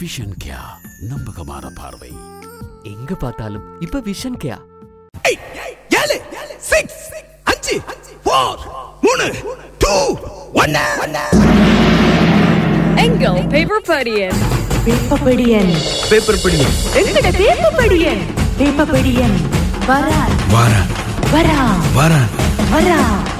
Vision கியா நம்பகமான பார்வை எங்க பார்த்தாலும் இப்ப விஷன் கேயா ஏழு சிக்ஸ் அஞ்சு ஃபோர் மூணு டூ ஒன்னு எங்கள் பேப்பர் படியன் பேப்பபடியன் பேப்பர் படிங்க எங்கட பேப்பபடியன் பேப்பபடியன் வரா வாரா வரா வாரா வரா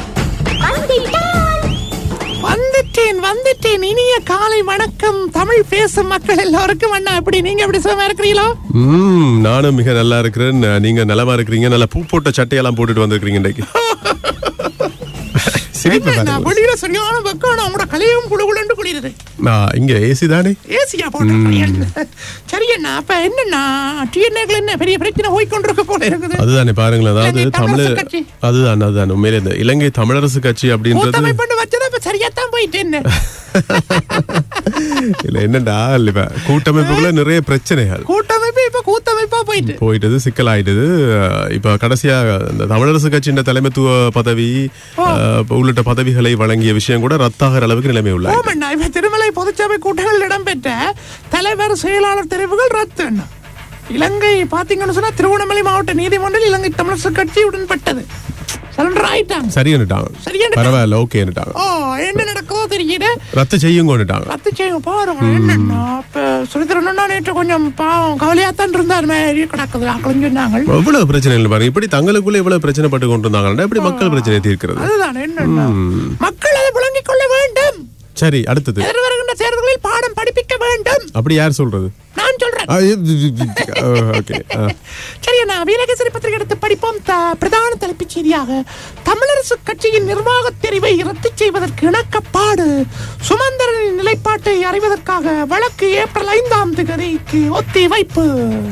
வந்துட்டேன் வந்துட்டேன் இனிய காலை வணக்கம் தமிழ் பேசும் மக்கள் எல்லாருக்கும் அண்ணா எப்படி நீங்க எப்படி சுகமா இருக்கிறீங்களோ ம் நானும் மிக நல்லா இருக்கிறேன் நீங்க நலமா இருக்கிறீங்க நல்ல பூ போட்ட சட்டையெல்லாம் போட்டுட்டு வந்திருக்கீங்க இன்றைக்கு சிரிப்பு என்ன, பாருங்க. வெளியில சரியான வெக்கம் உங்களோட கலையும் குழுகுலண்டு குளிருது நான் இங்க ஏசி தானே ஏசியா போட்டு சரி அண்ணா அப்ப என்னண்ணா டிஎன்ஏக்கள் என்ன பெரிய பிரச்சனை போய்கொண்டிருக்க போல இருக்குது அதுதானே பாருங்களேன் அதாவது இலங்கை தமிழ் தமிழரசு கட்சி. அதுதான் அதுதான் உண்மையிலே இந்த இலங்கை தமிழரசு கட்சி அப்படின்றது கூட்டமைப்பு வச்சதா இப்ப சரியாத்தான் போயிட்டு என்ன இல்ல என்னடா இல்ல இப்ப கூட்டமைப்புக்குள்ள நிறைய பிரச்சனைகள் கூட்டமைப்பு இப்ப கூட்டமைப்பா போயிட்டு போயிட்டது சிக்கலாயிட்டது அஹ் இப்ப கடைசியா இந்த தமிழரசு கட்சியின் தலைமைத்துவ பதவி அஹ், உள்ளிட்ட பதவிகளை வழங்கிய விஷயம் கூட ரத்தாகிற அளவுக்கு நிலைமை உள்ள ஓமண்ணா இப்ப திருமலை பொதுச்சபை கூட்டங்கள் இடம்பெற்ற தலைவர் செயலாளர் தெரிவுகள் ரத்து அண்ணா இலங்கை பாத்தீங்கன்னு சொன்னா திருவண்ணாமலை மாவட்ட நீதிமன்றில் இலங்கை தமிழரசு கட்சி உடன்பட்டது சரண்டர் ஆயிட்டாங்க சரின்னுட்டாங்க சரியானுட்டாங்க. பரவாயில்ல ஓகேன்னுட்டாங்க ஓ என்ன நடக்குதோ தெரியல ரத்து செய்யுங்கன்னுட்டாங்க ரத்து செய்யுங்க பாருங்க என்னன்னா இப்ப சுரித்திரன்னா நேற்று கொஞ்சம் பாவம் கவலையாத்தான் இருந்தார் மாதிரி கிடக்குது ஆக்களும் சொன்னாங்க எவ்வளவு பிரச்சனை இல்லை பாருங்க இப்படி தங்களுக்குள்ள எவ்வளவு பிரச்சனை பட்டு கொண்டு இருந்தாங்கன்னா எப்படி மக்கள் பிரச்சனையை தீர்க்கிறது அதுதான் என்னன்னா மக்கள் அதை விளங்கிக் கொள்ள வேண்டும் சரி அடுத்தது எதிர் வருகின்ற தேர்தல்களில் பாடம் படிப்பிக்க வேண்டும் அப்படி யார் சொல்றது நான் சொல்றேன் ஓகே சரி நான் வீரகேசரி பத்திரிகை எடுத்து படிப்போம் த- பிரதான தலைப்புச் செய்தியாக தமிழரசு கட்சியின் நிர்வாகத் தெரிவை ரத்து செய்வதற்கு இணக்கப்பாடு சுமந்திரனின் நிலைப்பாட்டை அறிவதற்காக வழக்கு ஏப்ரல் ஐந்தாம் தேதிக்கு ஒத்தி வைப்பு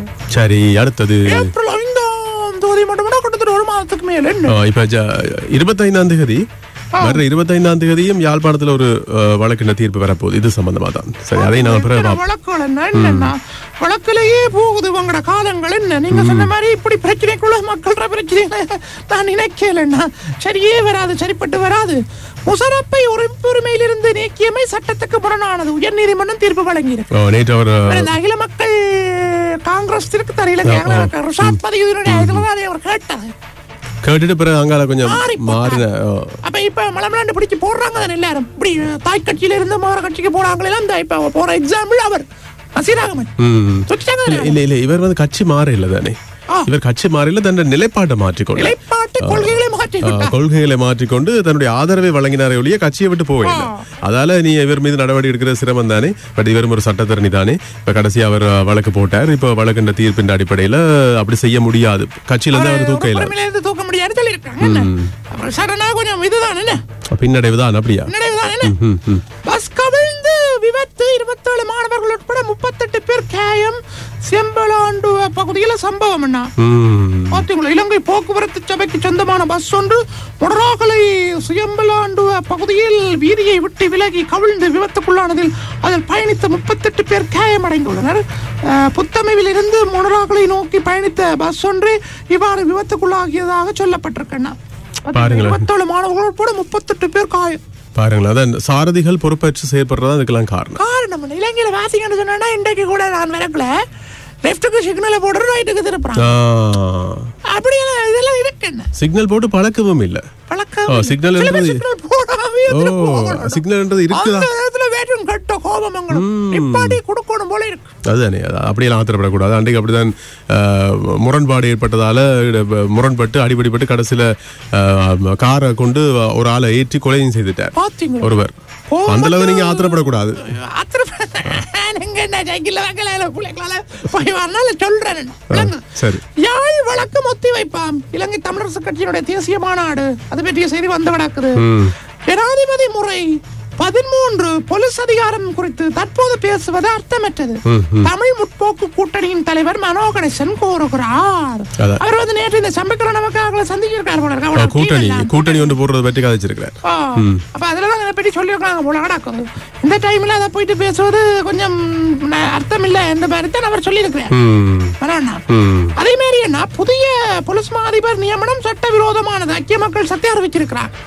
சரி அடுத்தது ஏப்ரல் ஐந்தாம் தேதி மட்டும்னா கிட்டத்தட்ட ஒரு மாதத்துக்கு மேல என்ன ஆ, இப்ப ஜ- இருபத்தைந்தாம் தேதி வர்ற இருபத்தைந்தாம் தேதியும் யாழ்ப்பாணத்துல ஒரு அஹ், வழக்கின தீர்ப்பு வரப்போகுது இது சம்பந்தமா தான் சரி அதை நான் பிறகு எத்தனை பார்ப்போம். வழக்குகள் என்ன என்னன்னா வழக்கிலேயே போகுது உங்களோட காலங்கள் என்ன நீங்க சொன்ன மாதிரி இப்படி பிரச்சனைக்குள்ள மக்களோட பிரச்சனை நான் நினைக்கலன்னா சரியே வராது சரிப்பட்டு வராது முசரப்பை உரிமையிலிருந்து நீக்கியமை சட்டத்துக்கு முரணானது உயர்நீதிமன்றம் தீர்ப்பு வழங்கியிருக்கு ஓ, நேற்று அவர் அப்புறம் இந்த அகில மக்கள் காங்கிரஸ் திருக்கு தரையில ரிஷாத் பதிவுடைய இதுல தான் அவர் கேட்டது கேட்டுட்டு பிறகு அங்கால கொஞ்சம் மாறி மாறின ஓ, அப்ப இப்ப மலமலாண்டு பிடிச்சு போடுறாங்க தானே எல்லாரும் இப்படி தாய் கட்சியில இருந்து மாற கட்சிக்கு போறாங்களே அந்த இப்ப போற எக்ஸாம்பிள் அவர் நசீராகமன் ம். சொல்லிட்டாங்க இல்ல இல்ல இல்ல இவர் வந்து கட்சி மாற இல்ல தானே ஆ. இவர் கட்சி மாறில தன்னுடைய நிலைப்பாட்டை மாற்றிக்கொண்டு நிலைப்பாட்டு கொள்கைகளை மாற்றி ஆ, கொள்கைகளை மாற்றிக்கொண்டு தன்னுடைய ஆதரவை வழங்கினாரே ஒழிய கட்சியை விட்டு போகவில்லை அதால நீ இவர் மீது நடவடிக்கை எடுக்கிற சிரமம் தானே பட் இவரும் ஒரு சட்டத்தரணி தானே இப்ப கடைசி அவர் அஹ், வழக்கு போட்டார் இப்ப வழக்கின்ற தீர்ப்பின் அடிப்படையில அப்படி செய்ய முடியாது கட்சியில இருந்து அவர் தூக்க இயலாது இருந்து தூக்க முடியாது சொல்லியிருக்காங்க என்ன அப்புறம் சடனா கொஞ்சம் இதுதான் என்ன பின்னடைவு தான் அப்படியா நினைவுதான் என்ன ம், ம். பஸ் கவிழ்ந்து விபத்து இருபத்தேழு மாணவர்கள் உட்பட முப்பத்தெட்டு பேர் காயம் செம்பலாண்டு பகுதியில சம்பவம் என்ன ம். பாத்தீங்களா இலங்கை போக்குவரத்து சபைக்கு சொந்தமான பஸ் ஒன்று முடராகலை சுயம்பலாண்டு பகுதியில் வீதியை விட்டு விலகி கவிழ்ந்து விபத்துக்குள்ளானதில் அதில் பயணித்த முப்பத்தெட்டு பேர் காயமடைந்துள்ளனர் அஹ், புத்தமைவில் இருந்து முடராகலை நோக்கி பயணித்த பஸ் ஒன்று இவ்வாறு விபத்துக்குள்ளாகியதாக சொல்லப்பட்டிருக்கண்ணா பாருங்களேன். இருபத்தேழு மாணவர்கள் உட்பட முப்பத்தெட்டு பேர் காயம் பாருங்களேன் அதான் சாரதிகள் பொறுப்பேற்று செயற்படுறதா அதுக்கெல்லாம் காரணம் காரணம் என்ன? இலங்கையில வாசிங்கன்னு சொன்னா இன்றைக்கு கூட நான் வரக்குல லெஃப்ட்டுக்கு சிக்னலை போடுற ரைட்டுக்கு திருப்புறான் அப்படியெல்லாம் இதெல்லாம் இருக்கு என்ன சிக்னல் போட்டு பழக்கமும் இல்ல பழக்கம் ஓ, இல்லை. signal சில பேர் என்றது- signal போடாமயே ஓ திருப்பி போகணும். சிக்னல்ன்றது இருக்குதா அந்த நேரத்துல வேற்றும் கட்ட கோபமங்களும் நிப்பாட்டி கொடுக்கணும் போல இருக்கு அதுதானே அது அப்படியெல்லாம் ஆத்திரப்படக்கூடாது அன்றைக்கு அப்படிதான் அஹ், முரண்பாடு ஏற்பட்டதால இட- முரண்பட்டு அடிபடிப்பட்டு கடைசியில அஹ், காரை கொண்டு ஒரு ஆளை ஏற்றி கொலையும் செய்துட்டார் பாத்தீங்களா? ஒருவர் கோபம் அந்த அளவு நீங்க ஆத்திரப்படக்கூடாது ஆத்திரப்ப- நீங்க என்ன சைக்கிள்ல வைக்கல பிள்ளைங்களால போய் வரனால சொல்றேன் நான். சரி யாழ் வழக்கு ஒத்தி வைப்பாம் இலங்கை தமிழரசு கட்சியினுடைய தேசிய மாநாடு அது பற்றிய செய்தி வந்து கிடக்குது ஜனாதிபதி முறை பதிமூன்று போலீஸ் அதிகாரம் குறித்து தற்போது பேசுவது அர்த்தமற்றது தமிழ் முற்போக்கு கூட்டணியின் தலைவர் மனோ கணேசன் கூறுகிறார் அதான். அவர் வந்து நேற்று இந்த சம்பக்கிற நமக்காக சந்திச்சிருக்காரு போல இருக்கு. அஹ், அவரோட கூட்டணி team எல்லாம். கூட்டணி ஒன்று போடுறதை பற்றி கதைச்சிருக்கிறார் ஆ, அப்ப அதுலதான் இதை பற்றி சொல்லியிருக்காங்க போல நடக்குது இந்த டைம்ல அதை போயிட்டு பேசுவது கொஞ்சம் ந- அர்த்தம் இல்ல என்ற மாதிரி தான் அவர் சொல்லியிருக்கிறார் ம், மனோண்ணா. ம். அதே மாதிரி என்ன புதிய போலீஸ் மா அதிபர் நியமனம் சட்டவிரோதமானது ஐக்கிய மக்கள் சக்தி அறிவிச்சிருக்கிறார்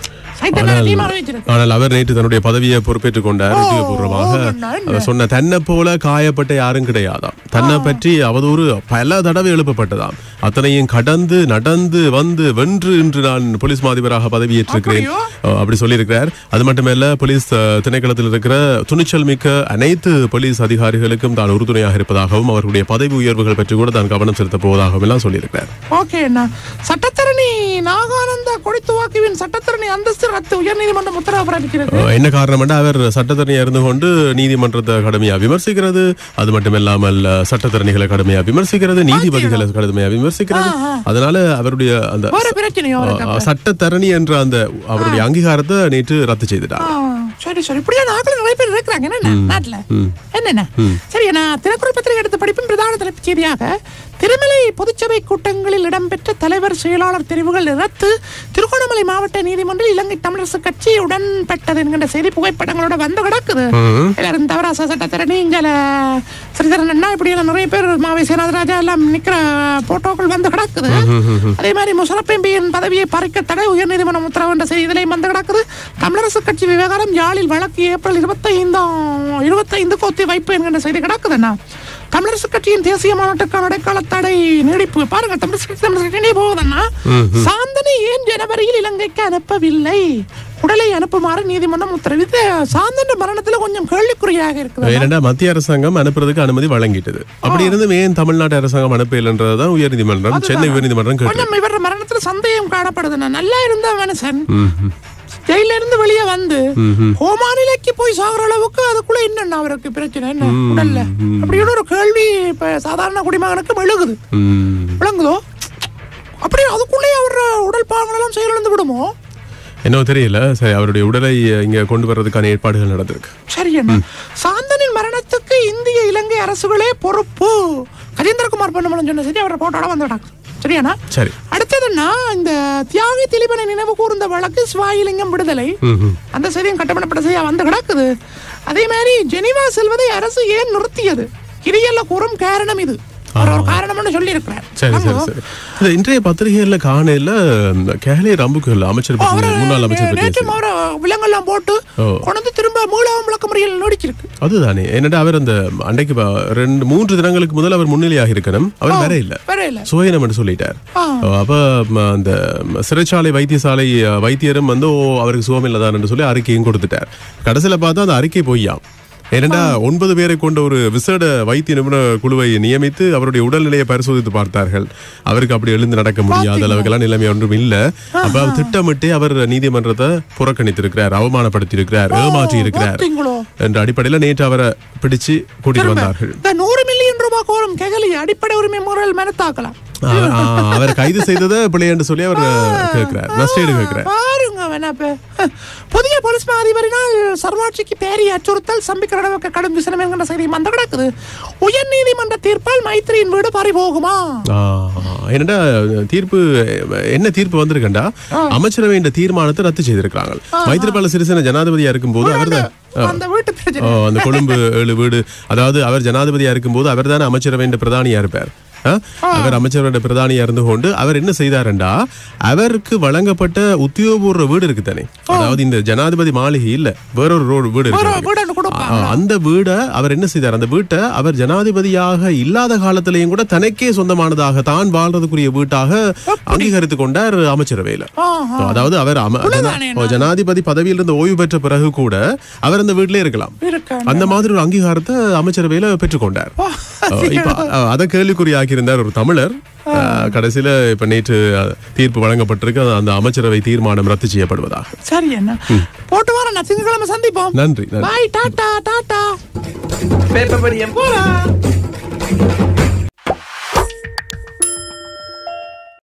சைத்தன்யா ஆனால் டீம் அறிவிச்சிருக்கு ஆனால் அவர் நேற்று தன்னுடைய பதவியை பொறுப்பேற்றுக் கொண்டார் உத்தியோகபூர்வமாக ஓ, என்ன, என்ன? அவர் சொன்ன தன்னை போல காயப்பட்ட யாரும் கிடையாதாம் தன்னை பற்றி அவதூறு பல தடவை எழுப்பப்பட்டதாம் அத்தனையும் கடந்து நடந்து வந்து வென்று இன்று நான் போலீஸ் மாதிபராக பதவியேற்றிருக்கிறேன் அப்படியோ? அஹ் அப்படி சொல்லியிருக்கிறார் அது மட்டுமல்ல போலீஸ் அஹ், திணைக்களத்தில் இருக்கிற துணிச்சல் மிக்க அனைத்து போலீஸ் அதிகாரிகளுக்கும் தான் உறுதுணையாக இருப்பதாகவும் அவர்களுடைய பதவி உயர்வுகள் பற்றி கூட தான் கவனம் செலுத்தப் போவதாகவும் எல்லாம் சொல்லியிருக்கிறார் ஓகே அண்ணா சட்டத்தரணி நாகானந்த கொடித்துவாக்குவின் சட்டத்தரணி அந்தஸ்து ரத்து உயர்நீதிமன்றம் உத்தரவு பிறப்பிக்கிறது அஹ் என்ன காரணம்னா அவர் சட்டத்தரணியா இருந்து கொண்டு நீதிமன்றத்தை கடுமையா விமர்சிக்கிறது அது மட்டும் இல்லாமல் அஹ், சட்டத்தரணிகளை கடுமையா விமர்சிக்கிறது நீதிபதிகளை கடுமையா விமர்சிக்கிறது அதனால அவருடைய அந்த வேற பிரச்சனையோ இருக்கு அஹ், சட்டத்தரணி என்ற அந்த அவருடைய அங்கீகாரத்தை நேற்று ரத்து செய்துட்டார் ஆ, சரி சரி இப்படியா நாட்கள் நிறைய பேர் இருக்கிறாங்க என்ன நாட்டுல என்னென்ன சரி நான் திருக்குறள் பத்திரிகை எடுத்த படிப்பின் பிரதான தலைப்புச் செய்தியாக திருமலை பொதுச்சபை கூட்டங்களில் இடம்பெற்ற தலைவர் செயலாளர் தெரிவுகள் ரத்து திருகோணமலை மாவட்ட நீதிமன்றில் இலங்கை தமிழரசு கட்சி உடன்பட்டது என்கின்ற செய்தி புகைப்படங்களோட வந்து கிடக்குது எல்லாரும் தவராச சட்டத்திரணி இங்கல ஸ்ரீதரன் அண்ணா இப்படி எல்லாம் நிறைய பேர் மாவை சேனாதராஜா எல்லாம் நிக்கிற போட்டோக்கள் வந்து கிடக்குது அதே மாதிரி முஷரப் எம்பியின் பதவியை பறிக்க தடை உயர்நீதிமன்றம் உத்தரவு என்ற செய்தி இதிலையும் வந்து கிடக்குது தமிழரசு கட்சி விவகாரம் யாழில் வழக்கு ஏப்ரல் இருபத்தைந்தாம் இருபத்தைந்துக்கு ஒத்தி வைப்பு என்கின்ற செய்தி கிடக்குதுண்ணா தமிழரசு கட்சியின் தேசிய மாநாட்டுக்கான இடைக்கால தடை நீடிப்பு பாருங்க தமிழரசு கட்சி தமிழரசு கட்சி போகுதுன்னா சாந்தனை ஏன் ஜனவரியில் இலங்கைக்கு அனுப்பவில்லை உடலை அனுப்புமாறு நீதிமன்றம் உத்தரவிட்டு சாந்தன் மரணத்துல கொஞ்சம் கேள்விக்குறியாக இருக்குது ஏனென்றா மத்திய அரசாங்கம் அனுப்புறதுக்கு அனுமதி வழங்கிட்டது அப்படி இருந்தும் ஏன் தமிழ்நாட்டு அரசாங்கம் அனுப்பலைன்றதுதான் உயர்நீதிமன்றம் சென்னை உயர்நீதிமன்றம் கேட்டு கொஞ்சம் இவர் மரணத்துல சந்தேகம் காணப்படுதுண்ணா நல்லா இருந்த மனுஷன் ஜெயில இருந்து வெளியே வந்து ஹோமானிலைக்கு போய் சாகுற அளவுக்கு அதுக்குள்ள என்னண்ணா அவருக்கு பிரச்சனை என்ன உடல்ல அப்படின்னு ஒரு கேள்வி இப்ப சாதாரண குடிமகனுக்கு மெழுகுது விளங்குதோ அப்படி அதுக்குள்ளே அவர் உடல் பாகங்களெல்லாம் செயலிழந்து விடுமோ என்னவோ தெரியல சரி அவருடைய உடலை இங்க கொண்டு வர்றதுக்கான ஏற்பாடுகள் நடந்திருக்கு சரி அண்ணா சாந்தனின் மரணத்துக்கு இந்திய இலங்கை அரசுகளே பொறுப்பு கஜேந்திரகுமார் பொன்னமலன் சொன்ன சரி அவரை போட்டோட வந்துட்டாங்க சரியாண்ணா சரி அடுத்ததுன்னா இந்த தியாகி திலீபனை நினைவு கூர்ந்த வழக்கு சிவாயிலிங்கம் விடுதலை அந்த செய்தியும் கட்டப்படப்பட்ட செய்தியா வந்து கிடக்குது அதே மாதிரி ஜெனிவா செல்வதை அரசு ஏன் நிறுத்தியது கிரியல்ல கூறும் காரணம் இது அவர் ஒரு காரணம்னு சொல்லி இருக்கிறார் சரி சரி சரி இந்த இன்றைய பத்திரிகைகள்ல காணையில கேலே ரம்புகள் அமைச்சர் பற்றி முன்னாள் அமைச்சர் பற்றி நேற்று அவரை விலங்கெல்லாம் போட்டு ஓ. கொண்டு திரும்ப மீளவும் விளக்க முறையில் நடிச்சிருக்கு அதுதானே என்னடா அவர் அந்த அன்றைக்கு ப- ரெண்டு மூன்று தினங்களுக்கு முதல் அவர் முன்னிலையாக இருக்கணும் அவர் வர இல்ல வேற இல்ல சுயனம் என்று சொல்லிட்டார் ஆ. அப்ப ம, அந்த சிறைச்சாலை வைத்தியசாலை அ, வைத்தியரும் வந்து ஓ அவருக்கு சுகம் இல்லதான் என்று சொல்லி அறிக்கையும் கொடுத்துட்டார் கடைசியில பார்த்தா அந்த அறிக்கை பொய்யாம் ஏனென்றா ஒன்பது பேரை கொண்ட ஒரு விசேட வைத்திய நிபுணர் குழுவை நியமித்து அவருடைய உடல்நிலையை பரிசோதித்து பார்த்தார்கள் அவருக்கு அப்படி எழுந்து நடக்க முடியாத அளவுக்கெல்லாம் நிலைமை ஒன்றும் இல்ல அப்ப அவர் திட்டமிட்டே அவர் நீதிமன்றத்தை புறக்கணித்திருக்கிறார் அவமானப்படுத்தி இருக்கிறார் ஏமாற்றி இருக்கிறார் பார்த்தீங்களோ? என்ற அடிப்படையில நேற்று அவரை பிடிச்சு கூட்டிட்டு வந்தார்கள் இந்த நூறு மில்லியன் ரூபாய் கோரும் கெகலி அடிப்படை உரிமை முறையில் மனத்தாக்கலாம் அவர் ஆ, அவர் கைது செய்ததை பிள்ளை என்று சொல்லி அவர் கேட்கிறார் நஷ்டீடு கேட்கிறார் பாருங்க வேணாப்ப புதிய போலீஸ் மா அதிபரினால் சர்வாட்சிக்கு பேரிய அச்சுறுத்தல் சம்பிக்கிற அளவுக்கு கடும் விசனம் என்கிற செய்தி மந்த கிடக்குது உயர் நீதிமன்ற தீர்ப்பால் மைத்திரியின் வீடு பறி போகுமா ஆ, என்னடா தீர்ப்பு என்ன தீர்ப்பு வந்திருக்கண்டா அமைச்சரவை இந்த தீர்மானத்தை ரத்து செய்திருக்கிறாங்க மைத்திரிபால சிறிசேன ஜனாதிபதியா இருக்கும்போது அவர் தான் அந்த வீட்டு ஓ, பிரச்சனை அந்த கொழும்பு ஏழு வீடு அதாவது அவர் ஜனாதிபதியா இருக்கும்போது அவர் தானே அமைச்சரவை பிரதானியா இருப்பார் ஆ? அவர் அமைச்சரோட பிரதானியா இருந்து கொண்டு அவர் என்ன செய்தாருண்டா அவருக்கு வழங்கப்பட்ட உத்தியோகபூர்வ வீடு இருக்கு தானே அதாவது இந்த ஜனாதிபதி மாளிகை இல்ல வேறொரு ரோடு வீடு இருக்கு அவருக்கு. வீடு ஒண்ணு கொடுப்பாங்க. ஆ, அந்த வீடை அவர் என்ன செய்தார் அந்த வீட்டை அவர் ஜனாதிபதியாக இல்லாத காலத்திலையும் கூட தனக்கே சொந்தமானதாக தான் வாழ்றதுக்குரிய வீட்டாக அங்கீகரித்து கொண்டார் அமைச்சரவையில ஆஹா. அதாவது அவர் அம- ஜனா- உள்ளதானே ஓ, ஜனாதிபதி பதவியிலிருந்து ஓய்வு பெற்ற பிறகு கூட அவர் அந்த வீட்டிலே இருக்கலாம் இருக்காங்க. அந்த மாதிரி ஒரு அங்கீகாரத்தை அமைச்சரவையில பெற்றுக்கொண்டார் ஓ, அஹ் இப்ப அஹ், அதை கேள்விக்குறியாக்கி இருந்தார் ஒரு தமிழர் அஹ், கடைசியில இப்ப நேற்று அஹ், தீர்ப்பு வழங்கப்பட்டிருக்கு அந்த அமைச்சரவை தீர்மானம் ரத்து செய்யப்படுவதாக சரி என்ன போட்டு வர நான் திங்கக்கிழமை சந்திப்போம் நன்றி நன்றி பாய் டாடா டாடா பேப்பர் படியம் போறா